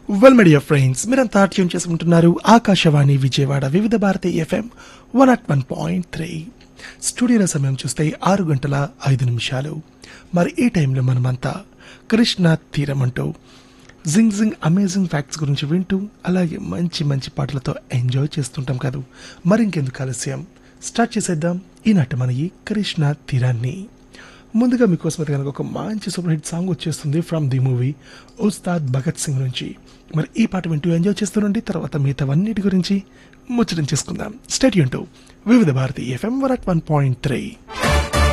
well media friends మీరంతా tune చేసుకుంటున్నారు Akashvani Vijayawada Vividh Bharati FM one at one point three స్టూడియోల సమయం చూస్తే ఆరు గంటల ఐదు నిమిషాలు మరి ఈ టైంలో మనమంతా కృష్ణ తీరం అంటూ జింగ్ జింగ్ అమేజింగ్ ఫ్యాక్ట్స్ గురించి వింటూ అలాగే మంచి మంచి పాటలతో ఎంజాయ్ చేస్తుంటాం కదా మరి ఇంకెందుకు ఆలస్యం స్టార్ట్ చేసేద్దాం ఈనాటి మన ఈ కృష్ణ తీరాన్ని ముందుగా మీకోసం అయితే కనుక ఒక మంచి సూపర్ హిట్ సాంగ్ వచ్చేస్తుంది from the movie Ustaad Bhagat Singh నుంచి మరి ఈ పాట వింటూ ఎంజాయ్ చేస్తుండండి తర్వాత మిగతావన్నిటి గురించి ముచ్చటం చేసుకుందాం స్టేట్ యూన్ Vividh Bharati FM one point three